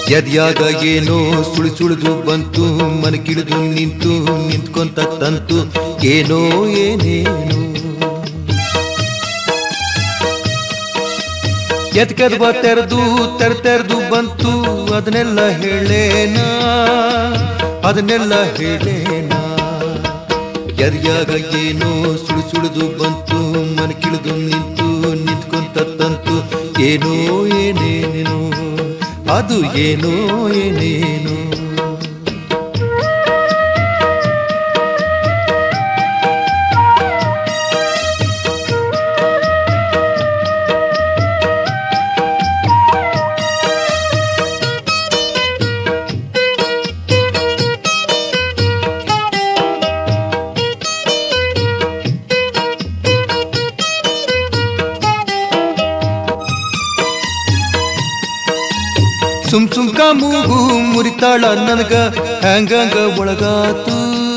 ಎದ್ಯಾಗ ಏನೋ ಸುಳಿ ಸುಳಿದು ಬಂತು ಮನಕಿಳಿದು ನಿಂತು ನಿಂತ್ಕೊಂತ ತಂತು ಏನೋ ಏನೇನು ಎತ್ಕದ್ವ ತೆರೆದು ತೆರ ತೆರೆದು ಬಂತು ಅದನ್ನೆಲ್ಲ ಹೇಳೇನಾ ಅದನ್ನೆಲ್ಲ ಹೇಳೇನಾ ಎದ್ಯಾಗ ಏನೋ ಸುಳಿ ಸುಳಿದು ಬಂತು ಮನಕಿಳಿದು ನಿಂತು ನಿಂತ್ಕೊಂತ ತಂತು ಏನೋ ಏನೇನೇನೋ ಅದು ಏನೋ ಏನೇನೋ ಸುಮ್ ಸುಮ್ಕ ಮೂಗು ಮುರಿತಾಳ ನನಗ ಹ್ಯಾಂಗಂಗ ಒಳಗಾತು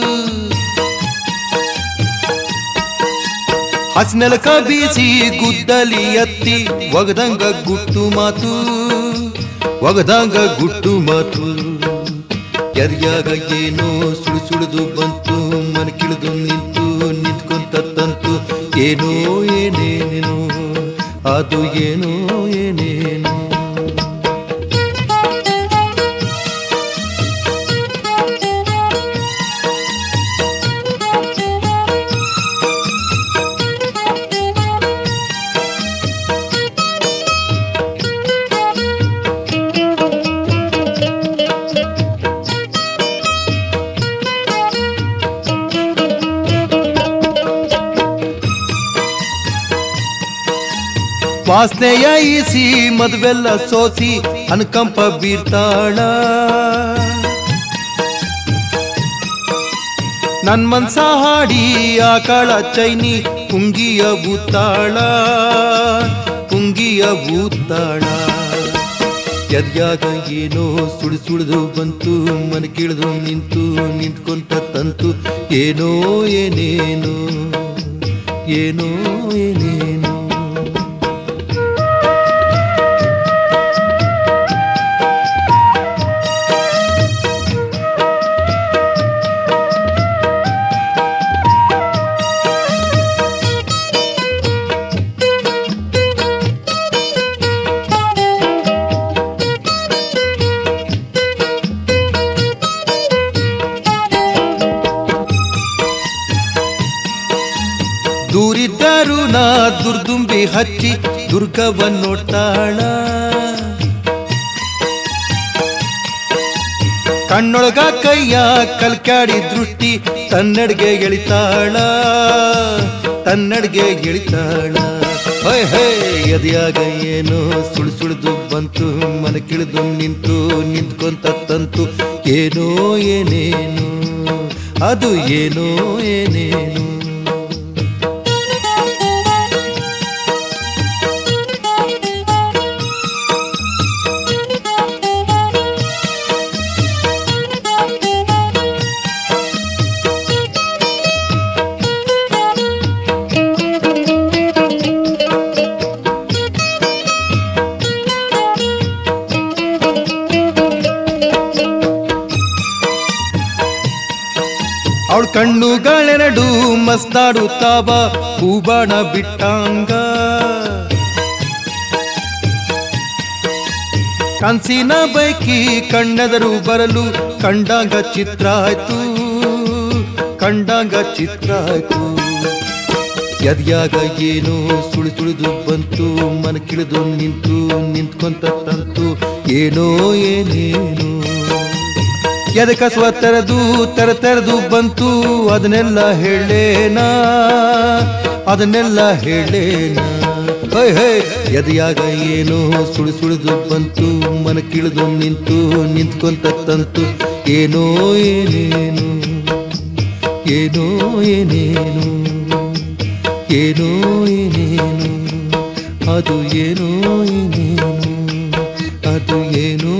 ಹಸ್ನೆಲಕ ಬೀಸಿ ಗುದ್ದಲಿ ಎತ್ತಿ ಒಗದಂಗ ಗುಟ್ಟು ಮಾತು ಒಗದಂಗ ಗುಟ್ಟು ಮಾತು ಎರ್ಯಾಗ ಏನೋ ಸುಳು ಸುಳಿದು ಬಂತು ಮನಕಿಳಿದು ನಿಂತು ನಿಂತ್ಕೊಂತ ತಂತು ಏನೋ ಏನೇನೇನೋ ಅದು ಏನೋ ಏನೇನೋ ವಾಸನೆಯ ಈಸಿ ಮದುವೆಲ್ಲ ಸೋಸಿ ಅನುಕಂಪ ಬೀರ್ತಾಳ ನನ್ ಮನ್ಸ ಹಾಡಿ ಆ ಕಾಳ ಚೈನಿ ಪುಂಗಿಯ ಬೂತಾಳ ಪುಂಗಿಯ ಬೂತಾಳ ಎದ್ಯಾಗ ಏನೋ ಸುಳಿ ಸುಳಿದು ಬಂತು ಮನ ಕಿಳಿದು ನಿಂತು ನಿಂತ್ಕೊಂತ ತಂತು ಏನೋ ಏನೇನೋ ಏನೋ ಏನೇನೋ ದೂರಿದ್ದರು ನಾ ದುರ್ದುಂಬಿ ಹಚ್ಚಿ ದುರ್ಗವನ್ ನೋಡ್ತಾಳ ಕಣ್ಣೊಳಗ ಕೈಯ ಕಲ್ಕ್ಯಾಡಿ ದೃಷ್ಟಿ ತನ್ನಡ್ಗೆ ಎಳಿತಾಳ ತನ್ನಡ್ಗೆ ಎಳಿತಾಳ ಹೊಯ್ ಹೇ ಎದೆಯಾಗ ಏನೋ ಸುಳು ಸುಳಿದು ಬಂತು ಮನ ಕಿಳಿದು ನಿಂತು ನಿಂತ್ಕೊಂತ ತಂತು ಏನೋ ಏನೇನು ಅದು ಏನೋ ಏನೇನು ಅವಳ ಕಣ್ಣುಗಳೆರಡು ಮಸ್ತಾಡುತ್ತಾವ ಹೂಬಾಣ ಬಿಟ್ಟಂಗ ಕನ್ಸಿನ ಬೈಕಿ ಕಣ್ಣೆದರು ಬರಲು ಕಂಡಾಗ ಚಿತ್ರ ಆಯ್ತು ಕಂಡಾಗ ಚಿತ್ರ ಆಯ್ತು ಎದ್ಯಾಗ ಏನೋ ಸುಳಿ ಸುಳಿದು ಬಂತು ಮನ ಕಿಳಿದು ನಿಂತು ನಿಂತ್ಕೊಂತ ತಂತು ಏನೋ ಏನೇನು ಎದಕ ಸ್ವ ತೆರೆದು ತೆರ ತೆರೆದು ಬಂತು ಅದನ್ನೆಲ್ಲ ಹೇಳೇನಾ ಅದನ್ನೆಲ್ಲ ಹೇಳೇನಾ ಹೈ ಹೈ ಎದೆಯಾಗ ಏನೋ ಸುಳಿ ಸುಳಿದು ಬಂತು ಮನ ಕಿಳಿದು ನಿಂತು ನಿಂತ್ಕೊಂತ ತಂತು ಏನೋ ಏನೇನು ಏನೋ ಏನೇನು ಏನೋ ಏನೇನು ಅದು ಏನೋ ಏನೇನು ಅದು ಏನೋ